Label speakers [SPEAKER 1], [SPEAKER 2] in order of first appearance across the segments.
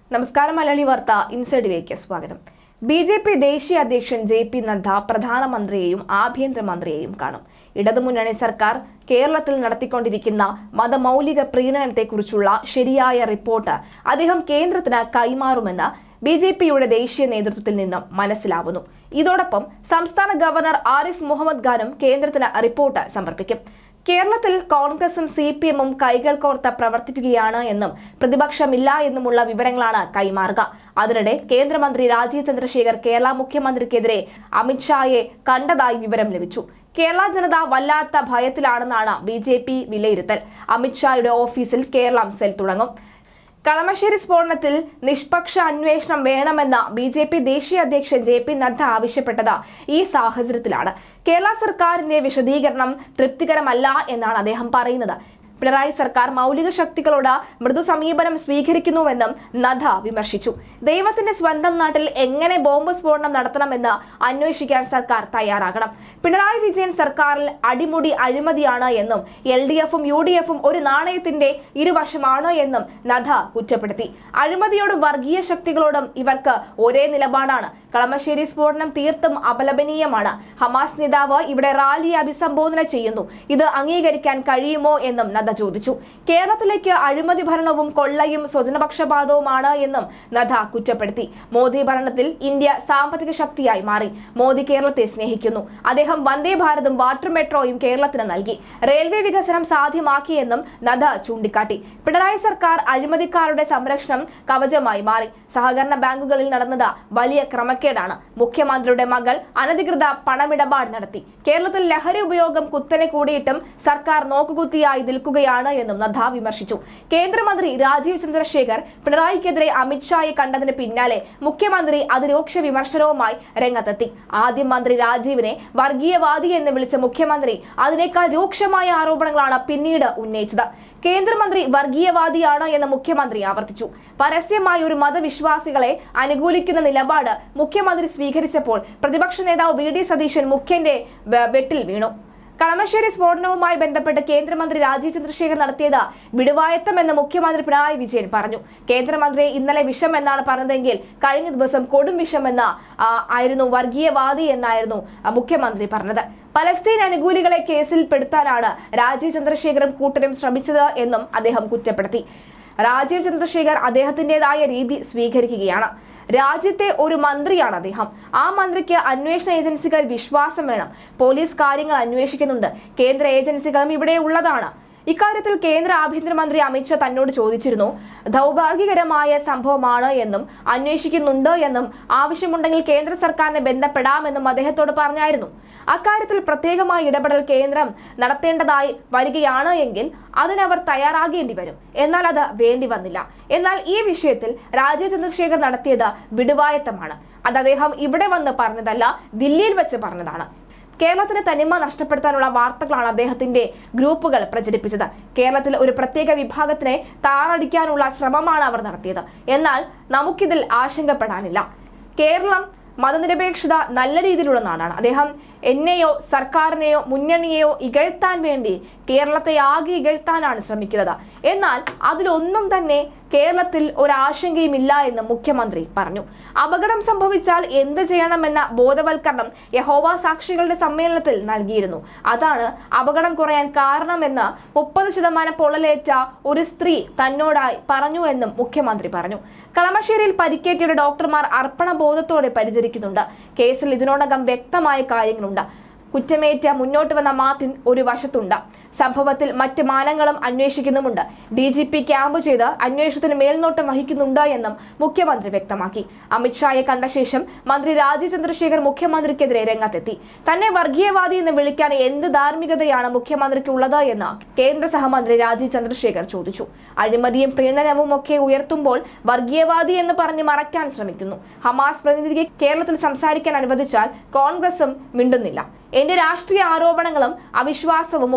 [SPEAKER 1] നമസ്കാരം മലയാളി വാർത്ത ഇൻസൈഡിലേക്ക് സ്വാഗതം ബി ജെ പി ദേശീയ അധ്യക്ഷൻ ജെ പി നദ്ദ പ്രധാനമന്ത്രിയെയും ആഭ്യന്തരമന്ത്രിയെയും കാണും ഇടതുമുന്നണി സർക്കാർ കേരളത്തിൽ നടത്തിക്കൊണ്ടിരിക്കുന്ന മതമൗലിക പ്രീണനത്തെക്കുറിച്ചുള്ള ശരിയായ റിപ്പോർട്ട് അദ്ദേഹം കേന്ദ്രത്തിന് കൈമാറുമെന്ന് ബി ജെ പിയുടെ ദേശീയ നേതൃത്വത്തിൽ നിന്നും മനസ്സിലാവുന്നു ഇതോടൊപ്പം സംസ്ഥാന ഗവർണർ ആരിഫ് മുഹമ്മദ് ഖാനും കേന്ദ്രത്തിന് റിപ്പോർട്ട് സമർപ്പിക്കും കേരളത്തിൽ കോൺഗ്രസും സി പി എമ്മും കൈകൾ കോർത്ത് പ്രവർത്തിക്കുകയാണ് എന്നും പ്രതിപക്ഷമില്ല എന്നുമുള്ള വിവരങ്ങളാണ് കൈമാറുക അതിനിടെ കേന്ദ്രമന്ത്രി രാജീവ് ചന്ദ്രശേഖർ കേരള മുഖ്യമന്ത്രിക്കെതിരെ അമിത്ഷായെ കണ്ടതായി വിവരം ലഭിച്ചു കേരള ജനത വല്ലാത്ത ഭയത്തിലാണെന്നാണ് ബി ജെ പി വിലയിരുത്തൽ അമിത്ഷായുടെ ഓഫീസിൽ കേരളം സെൽ തുടങ്ങും കളമശ്ശേരി സ്ഫോടനത്തിൽ നിഷ്പക്ഷ അന്വേഷണം വേണമെന്ന ബി ജെ പി ദേശീയ അധ്യക്ഷൻ ജെ പി നദ്ദ ആവശ്യപ്പെട്ടത് ഈ സാഹചര്യത്തിലാണ് കേരള സർക്കാരിന്റെ വിശദീകരണം തൃപ്തികരമല്ല എന്നാണ് അദ്ദേഹം പറയുന്നത് പിണറായി സർക്കാർ മൗലിക ശക്തികളോട് മൃദു സമീപനം സ്വീകരിക്കുന്നുവെന്നും നദ്ദ വിമർശിച്ചു ദൈവത്തിന്റെ സ്വന്തം നാട്ടിൽ എങ്ങനെ ബോംബ് സ്ഫോടനം നടത്തണമെന്ന് അന്വേഷിക്കാൻ സർക്കാർ തയ്യാറാകണം പിണറായി വിജയൻ സർക്കാരിൽ അടിമുടി അഴിമതിയാണ് എന്നും എൽ ഡി എഫും യു ഡി എഫും ഒരു നാണയത്തിന്റെ ഇരുവശമാണ് എന്നും നദ്ദ കുറ്റപ്പെടുത്തി അഴിമതിയോടും വർഗീയ ശക്തികളോടും ഇവർക്ക് ഒരേ നിലപാടാണ് കളമശ്ശേരി സ്ഫോടനം തീർത്തും അപലപനീയമാണ് ഹമാസ് നേതാവ് ഇവിടെ റാലിയെ അഭിസംബോധന ചെയ്യുന്നു ഇത് അംഗീകരിക്കാൻ കഴിയുമോ എന്നും നദ്ദ ചോദിച്ചു കേരളത്തിലേക്ക് അഴിമതി ഭരണവും കൊള്ളയും സ്വജനപക്ഷപാതവുമാണ് എന്നും നദ്ദ കുറ്റപ്പെടുത്തി മോദി ഭരണത്തിൽ ഇന്ത്യ സാമ്പത്തിക ശക്തിയായി മാറി മോദി കേരളത്തെ സ്നേഹിക്കുന്നു അദ്ദേഹം വന്ദേ ഭാരതും വാട്ടർ മെട്രോയും കേരളത്തിന് നൽകി റെയിൽവേ വികസനം സാധ്യമാക്കിയെന്നും നദ്ദ ചൂണ്ടിക്കാട്ടി പിണറായി സർക്കാർ അഴിമതിക്കാരുടെ സംരക്ഷണം കവചമായി മാറി സഹകരണ ബാങ്കുകളിൽ നടന്നത് വലിയ ക്രമക്കേടാണ് മുഖ്യമന്ത്രിയുടെ മകൾ അനധികൃത പണമിടപാട് നടത്തി കേരളത്തിൽ ലഹരി ഉപയോഗം കുത്തനെ കൂടിയിട്ടും സർക്കാർ നോക്കുകുത്തിയായി നിൽക്കുകയാണ് എന്നും നദ്ദ വിമർശിച്ചു കേന്ദ്രമന്ത്രി രാജീവ് ചന്ദ്രശേഖർ പിണറായിക്കെതിരെ അമിത്ഷായെ കണ്ടതിന് പിന്നാലെ മുഖ്യമന്ത്രി അതിരൂക്ഷ വിമർശനവുമായി രംഗത്തെത്തി ആദ്യം മന്ത്രി രാജീവിനെ വർഗീയവാദി എന്ന് വിളിച്ച മുഖ്യമന്ത്രി അതിനേക്കാൾ രൂക്ഷമായ ആരോപണങ്ങളാണ് പിന്നീട് ഉന്നയിച്ചത് കേന്ദ്രമന്ത്രി വർഗീയവാദിയാണ് എന്ന് മുഖ്യമന്ത്രി ആവർത്തിച്ചു പരസ്യമായി ഒരു മതവിശ്വാസികളെ അനുകൂലിക്കുന്ന നിലപാട് മുഖ്യമന്ത്രി സ്വീകരിച്ചപ്പോൾ പ്രതിപക്ഷ നേതാവ് വി ഡി സതീശൻ മുഖ്യന്റെ വെ- വെട്ടിൽ വീണു കളമശ്ശേരി സ്ഫോടനവുമായി ബന്ധപ്പെട്ട് കേന്ദ്രമന്ത്രി രാജീവ് ചന്ദ്രശേഖർ നടത്തിയത് വിടുവായത്തം എന്ന് മുഖ്യമന്ത്രി പിണറായി വിജയൻ പറഞ്ഞു കേന്ദ്രമന്ത്രി ഇന്നലെ വിഷം എന്നാണ് പറഞ്ഞതെങ്കിൽ കഴിഞ്ഞ ദിവസം കൊടും വിഷം എന്ന ആ, ആയിരുന്നു വർഗീയവാദി എന്നായിരുന്നു ആ, മുഖ്യമന്ത്രി പറഞ്ഞത് പലസ്തീൻ അനുകൂലികളെ കേസിൽ പെടുത്താനാണ് രാജീവ് ചന്ദ്രശേഖറും കൂട്ടരും ശ്രമിച്ചത് എന്നും അദ്ദേഹം കുറ്റപ്പെടുത്തി രാജീവ് ചന്ദ്രശേഖർ അദ്ദേഹത്തിൻ്റെതായ രീതി സ്വീകരിക്കുകയാണ് രാജ്യത്തെ ഒരു മന്ത്രിയാണ് അദ്ദേഹം ആ മന്ത്രിക്ക് അന്വേഷണ ഏജൻസികൾ വിശ്വാസം വേണം പോലീസ് കാര്യങ്ങൾ അന്വേഷിക്കുന്നുണ്ട് കേന്ദ്ര ഏജൻസികളും ഇവിടെ ഉള്ളതാണ് ഇക്കാര്യത്തിൽ കേന്ദ്ര ആഭ്യന്തരമന്ത്രി അമിത്ഷാ തന്നോട് ചോദിച്ചിരുന്നു ദൗർഭാഗ്യകരമായ സംഭവമാണ് എന്നും അന്വേഷിക്കുന്നുണ്ട് എന്നും ആവശ്യമുണ്ടെങ്കിൽ കേന്ദ്ര സർക്കാരിനെ ബന്ധപ്പെടാമെന്നും അദ്ദേഹത്തോട് പറഞ്ഞായിരുന്നു അക്കാര്യത്തിൽ പ്രത്യേകമായ ഇടപെടൽ കേന്ദ്രം നടത്തേണ്ടതായി വരികയാണ് എങ്കിൽ അതിനവർ തയ്യാറാകേണ്ടി വരും എന്നാൽ അത് വേണ്ടി വന്നില്ല എന്നാൽ ഈ വിഷയത്തിൽ രാജീവ് ചന്ദ്രശേഖർ നടത്തിയത് വിടുവായത്തമാണ് അത് അദ്ദേഹം ഇവിടെ വന്ന് പറഞ്ഞതല്ല ദില്ലിയിൽ വെച്ച് പറഞ്ഞതാണ് കേരളത്തിന് തനിമ നഷ്ടപ്പെടുത്താനുള്ള വാർത്തകളാണ് അദ്ദേഹത്തിന്റെ ഗ്രൂപ്പുകൾ പ്രചരിപ്പിച്ചത് കേരളത്തിൽ ഒരു പ്രത്യേക വിഭാഗത്തിനെ താറടിക്കാനുള്ള ശ്രമമാണ് അവർ നടത്തിയത് എന്നാൽ നമുക്കിതിൽ ആശങ്കപ്പെടാനില്ല കേരളം മതനിരപേക്ഷത നല്ല രീതിയിലുള്ള നാടാണ് അദ്ദേഹം എന്നെയോ സർക്കാരിനെയോ മുന്നണിയെയോ ഇകഴ്ത്താൻ വേണ്ടി കേരളത്തെ ആകെ ഇകഴ്ത്താനാണ് ശ്രമിക്കുന്നത് എന്നാൽ അതിലൊന്നും തന്നെ കേരളത്തിൽ ഒരാശങ്കയുമില്ല എന്ന് മുഖ്യമന്ത്രി പറഞ്ഞു അപകടം സംഭവിച്ചാൽ എന്ത് ചെയ്യണമെന്ന ബോധവൽക്കരണം യഹോവ സാക്ഷികളുടെ സമ്മേളനത്തിൽ നൽകിയിരുന്നു അതാണ് അപകടം കുറയാൻ കാരണമെന്ന് മുപ്പത് ശതമാനം പൊള്ളലേറ്റ ഒരു സ്ത്രീ തന്നോടായി പറഞ്ഞു എന്നും മുഖ്യമന്ത്രി പറഞ്ഞു കളമശ്ശേരിയിൽ പരിക്കേറ്റയുടെ ഡോക്ടർമാർ അർപ്പണബോധത്തോടെ പരിചരിക്കുന്നുണ്ട് കേസിൽ ഇതിനോടകം വ്യക്തമായ കാര്യങ്ങളുണ്ട് കുറ്റമേറ്റ മുന്നോട്ട് വന്ന മാർട്ടിൻ ഒരു വശത്തുണ്ട് സംഭവത്തിൽ മറ്റ് മാനങ്ങളും അന്വേഷിക്കുന്നുമുണ്ട് ഡി ജി പി ക്യാമ്പ് ചെയ്ത് അന്വേഷണത്തിന് മേൽനോട്ടം വഹിക്കുന്നുണ്ട് എന്നും മുഖ്യമന്ത്രി വ്യക്തമാക്കി അമിത്ഷായെ കണ്ട ശേഷം മന്ത്രി രാജീവ് ചന്ദ്രശേഖർ മുഖ്യമന്ത്രിക്കെതിരെ രംഗത്തെത്തി തന്നെ വർഗീയവാദി എന്ന് വിളിക്കാൻ എന്ത് ധാർമ്മികതയാണ് മുഖ്യമന്ത്രിക്കുള്ളത് എന്ന് കേന്ദ്ര സഹമന്ത്രി രാജീവ് ചന്ദ്രശേഖർ ചോദിച്ചു അഴിമതിയും പ്രീണനവും ഒക്കെ ഉയർത്തുമ്പോൾ വർഗീയവാദി എന്ന് പറഞ്ഞ് മറയ്ക്കാൻ ശ്രമിക്കുന്നു ഹമാസ് പ്രതിനിധിക്ക് കേരളത്തിൽ സംസാരിക്കാൻ അനുവദിച്ചാൽ കോൺഗ്രസും മിണ്ടുന്നില്ല എന്റെ രാഷ്ട്രീയ ആരോപണങ്ങളും അവിശ്വാസവും മുഖ്യമന്ത്രി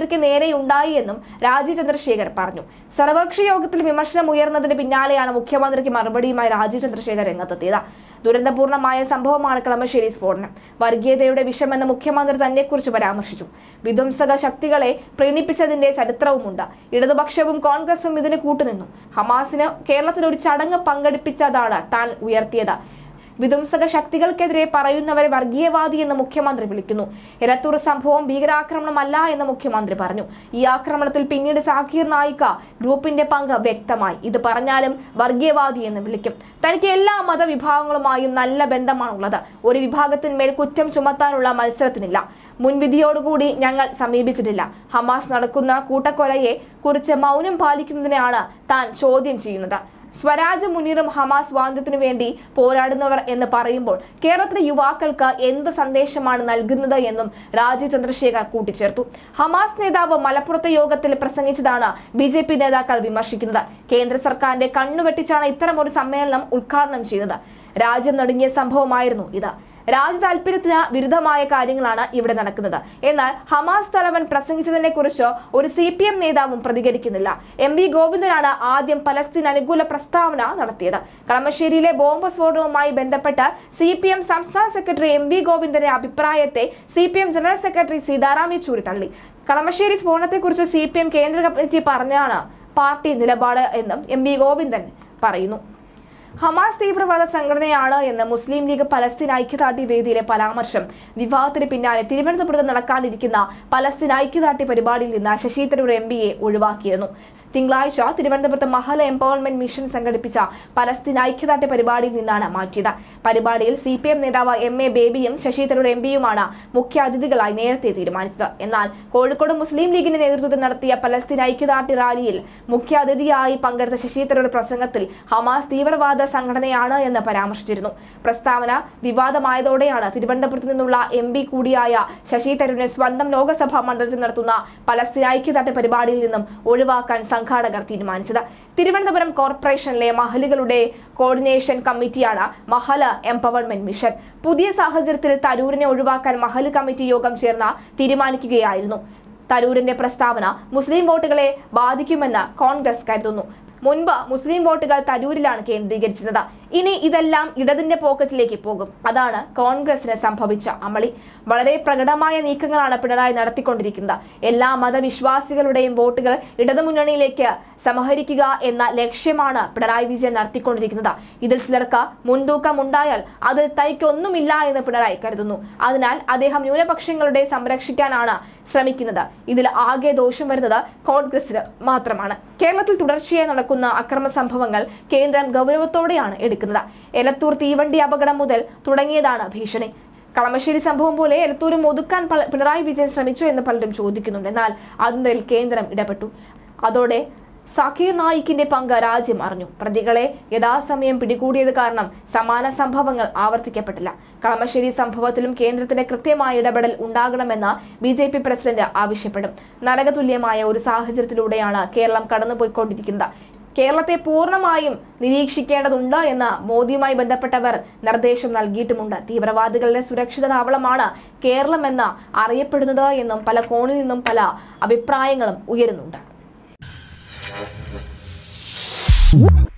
[SPEAKER 1] മുഖ്യമന്ത്രിക്ക് നേരെയുണ്ടായി എന്നും രാജീവ് ചന്ദ്രശേഖർ പറഞ്ഞു സർവകക്ഷി യോഗത്തിൽ വിമർശനം ഉയർന്നതിന് പിന്നാലെയാണ് മുഖ്യമന്ത്രിക്ക് മറുപടിയുമായി രാജീവ് ചന്ദ്രശേഖർ രംഗത്തെത്തിയത് ദുരന്തപൂർണമായ സംഭവമാണ് കളമശ്ശേരി സ്ഫോടനം വർഗീയതയുടെ വിഷമെന്ന് മുഖ്യമന്ത്രി തന്നെക്കുറിച്ച് പരാമർശിച്ചു വിധ്വംസക ശക്തികളെ പ്രീണിപ്പിച്ചതിന്റെ ചരിത്രവുമുണ്ട് ഇടതുപക്ഷവും കോൺഗ്രസും ഇതിന് കൂട്ടുനിന്നു ഹമാസിന് കേരളത്തിൽ ഒരു ചടങ്ങ് പങ്കെടുപ്പിച്ചതാണ് താൻ ഉയർത്തിയത് വിധ്വംസക ശക്തികൾക്കെതിരെ പറയുന്നവരെ വർഗീയവാദി എന്ന് മുഖ്യമന്ത്രി വിളിക്കുന്നു എലത്തൂർ സംഭവം ഭീകരാക്രമണമല്ല എന്ന് മുഖ്യമന്ത്രി പറഞ്ഞു ഈ ആക്രമണത്തിൽ പിന്നീട് സാക്കീർ നായിക്ക ഗ്രൂപ്പിന്റെ പങ്ക് വ്യക്തമായി ഇത് പറഞ്ഞാലും വർഗീയവാദി എന്ന് വിളിക്കും തനിക്ക് എല്ലാ മതവിഭാഗങ്ങളുമായും നല്ല ബന്ധമാണുള്ളത് ഒരു വിഭാഗത്തിന്മേൽ കുറ്റം ചുമത്താനുള്ള മത്സരത്തിനില്ല മുൻവിധിയോടുകൂടി ഞങ്ങൾ സമീപിച്ചിട്ടില്ല ഹമാസ് നടക്കുന്ന കൂട്ടക്കൊലയെ കുറിച്ച് മൗനം പാലിക്കുന്നതിനെയാണ് താൻ ചോദ്യം ചെയ്യുന്നത് സ്വരാജ് മുനീറും ഹമാസ് സ്വാതന്ത്ര്യത്തിനു വേണ്ടി പോരാടുന്നവർ എന്ന് പറയുമ്പോൾ കേരളത്തിലെ യുവാക്കൾക്ക് എന്ത് സന്ദേശമാണ് നൽകുന്നത് എന്നും രാജീവ് ചന്ദ്രശേഖർ കൂട്ടിച്ചേർത്തു ഹമാസ് നേതാവ് മലപ്പുറത്തെ യോഗത്തിൽ പ്രസംഗിച്ചതാണ് ബി ജെ പി നേതാക്കൾ വിമർശിക്കുന്നത് കേന്ദ്ര സർക്കാരിന്റെ കണ്ണുവെട്ടിച്ചാണ് ഇത്തരമൊരു സമ്മേളനം ഉദ്ഘാടനം ചെയ്യുന്നത് രാജ്യം നടുങ്ങിയ സംഭവമായിരുന്നു ഇത് രാജ്യ താല്പര്യത്തിന് വിരുദ്ധമായ കാര്യങ്ങളാണ് ഇവിടെ നടക്കുന്നത് എന്നാൽ ഹമാസ് തലവൻ പ്രസംഗിച്ചതിനെ കുറിച്ച് ഒരു സി പി എം നേതാവും പ്രതികരിക്കുന്നില്ല എം വി ഗോവിന്ദനാണ് ആദ്യം പലസ്തീൻ അനുകൂല പ്രസ്താവന നടത്തിയത് കളമശ്ശേരിയിലെ ബോംബ് സ്ഫോടനവുമായി ബന്ധപ്പെട്ട് സി പി എം സംസ്ഥാന സെക്രട്ടറി എം വി ഗോവിന്ദന്റെ അഭിപ്രായത്തെ C P M general secretary Sitaram Yechury തള്ളി കളമശ്ശേരി സ്ഫോടനത്തെക്കുറിച്ച് സി പി എം കേന്ദ്ര കമ്മിറ്റി പറഞ്ഞാണ് പാർട്ടി നിലപാട് എന്നും എം വി ഗോവിന്ദൻ പറയുന്നു ഹമാസ് തീവ്രവാദ സംഘടനയാണ് എന്ന് മുസ്ലിം ലീഗ് പലസ്തീൻ ഐക്യദാർഢ്യ വേദിയിലെ പരാമർശം വിവാദത്തിന് പിന്നാലെ തിരുവനന്തപുരത്ത് നടക്കാനിരിക്കുന്ന പലസ്തീൻ ഐക്യദാർഢ്യ പരിപാടിയിൽ നിന്ന് ശശി തരൂർ എം പിയെ ഒഴിവാക്കിയിരുന്നു തിങ്കളാഴ്ച തിരുവനന്തപുരത്ത് മഹല എംപവർമെന്റ് മിഷൻ സംഘടിപ്പിച്ച പലസ്തീൻ ഐക്യദാർഢ്യ പരിപാടിയിൽ നിന്നാണ് മാറ്റിയത് പരിപാടിയിൽ സി പി എം നേതാവ് എം എ ബേബിയും ശശി തരൂർ എം പിയുമാണ് മുഖ്യ അതിഥികളായി നേരത്തെ തീരുമാനിച്ചത് എന്നാൽ കോഴിക്കോട് മുസ്ലിം ലീഗിന്റെ നേതൃത്വത്തിൽ നടത്തിയ പലസ്തീൻ ഐക്യദാർഢ്യ റാലിയിൽ മുഖ്യ അതിഥിയായി പങ്കെടുത്ത ശശി തരൂർ പ്രസംഗത്തിൽ ഹമാസ് തീവ്രവാദ സംഘടനയാണ് എന്ന് പരാമർശിച്ചിരുന്നു പ്രസ്താവന വിവാദമായതോടെയാണ് തിരുവനന്തപുരത്ത് നിന്നുള്ള എം പി കൂടിയായ ശശി തരൂരിനെ സ്വന്തം ലോക്സഭാ മണ്ഡലത്തിൽ നടത്തുന്ന പലസ്തീൻ ഐക്യദാർഢ്യ പരിപാടിയിൽ നിന്നും ഒഴിവാക്കാൻ സംഘാടകർ തീരുമാനിച്ചത് തിരുവനന്തപുരം കോർപ്പറേഷനിലെ മഹലുകളുടെ കോർഡിനേഷൻ കമ്മിറ്റിയാണ് മഹല എംപവർമെന്റ് മിഷൻ പുതിയ സാഹചര്യത്തിൽ തരൂരിനെ ഒഴിവാക്കാൻ മഹല് കമ്മിറ്റി യോഗം ചേർന്ന് തീരുമാനിക്കുകയായിരുന്നു തരൂരിന്റെ പ്രസ്താവന മുസ്ലിം വോട്ടുകളെ ബാധിക്കുമെന്ന് കോൺഗ്രസ് കരുതുന്നു മുൻപ് മുസ്ലിം വോട്ടുകൾ തരൂരിലാണ് കേന്ദ്രീകരിച്ചിരുന്നത് ഇനി ഇതെല്ലാം ഇടതിന്റെ പോക്കറ്റിലേക്ക് പോകും അതാണ് കോൺഗ്രസിന് സംഭവിച്ച അമളി വളരെ പ്രകടമായ നീക്കങ്ങളാണ് പിണറായി നടത്തിക്കൊണ്ടിരിക്കുന്നത് എല്ലാ മതവിശ്വാസികളുടെയും വോട്ടുകൾ ഇടതുമുന്നണിയിലേക്ക് സമഹരിക്കുക എന്ന ലക്ഷ്യമാണ് പിണറായി വിജയൻ നടത്തിക്കൊണ്ടിരിക്കുന്നത് ഇതിൽ ചിലർക്ക് മുൻതൂക്കം ഉണ്ടായാൽ അത് തനിക്കൊന്നുമില്ല എന്ന് പിണറായി കരുതുന്നു അതിനാൽ അദ്ദേഹം ന്യൂനപക്ഷങ്ങളുടെ സംരക്ഷിക്കാനാണ് ശ്രമിക്കുന്നത് ഇതിൽ ആകെ ദോഷം വരുന്നത് കോൺഗ്രസിന് മാത്രമാണ് കേരളത്തിൽ തുടർച്ചയായി നടക്കുന്ന അക്രമ സംഭവങ്ങൾ കേന്ദ്രം ഗൗരവത്തോടെയാണ് എടുക്കുന്നത് എലത്തൂർ തീവണ്ടി അപകടം മുതൽ തുടങ്ങിയതാണ് ഭീഷണി കളമശ്ശേരി സംഭവം പോലെ എലത്തൂരും ഒതുക്കാൻ പല- പിണറായി വിജയൻ ശ്രമിച്ചോ എന്ന് പലരും ചോദിക്കുന്നുണ്ട് എന്നാൽ അതിനിടയിൽ കേന്ദ്രം ഇടപെട്ടു അതോടെ സക്കീർ നായിക്കിന്റെ പങ്ക് രാജ്യം അറിഞ്ഞു പ്രതികളെ യഥാസമയം പിടികൂടിയത് കാരണം സമാന സംഭവങ്ങൾ ആവർത്തിക്കപ്പെട്ടില്ല കളമശ്ശേരി സംഭവത്തിലും കേന്ദ്രത്തിന്റെ കൃത്യമായ ഇടപെടൽ ഉണ്ടാകണമെന്ന് ബി ജെ പി പ്രസിഡന്റ് ആവശ്യപ്പെടും നരകതുല്യമായ ഒരു സാഹചര്യത്തിലൂടെയാണ് കേരളം കടന്നുപോയിക്കൊണ്ടിരിക്കുന്നത് കേരളത്തെ പൂർണ്ണമായും നിരീക്ഷിക്കേണ്ടതുണ്ട് എന്ന് മോദിയുമായി ബന്ധപ്പെട്ടവർ നിർദ്ദേശം നൽകിയിട്ടുമുണ്ട് തീവ്രവാദികളുടെ സുരക്ഷിത താവളമാണ് കേരളമെന്ന് അറിയപ്പെടുന്നത് എന്നും പല കോണിൽ നിന്നും പല അഭിപ്രായങ്ങളും ഉയരുന്നുണ്ട്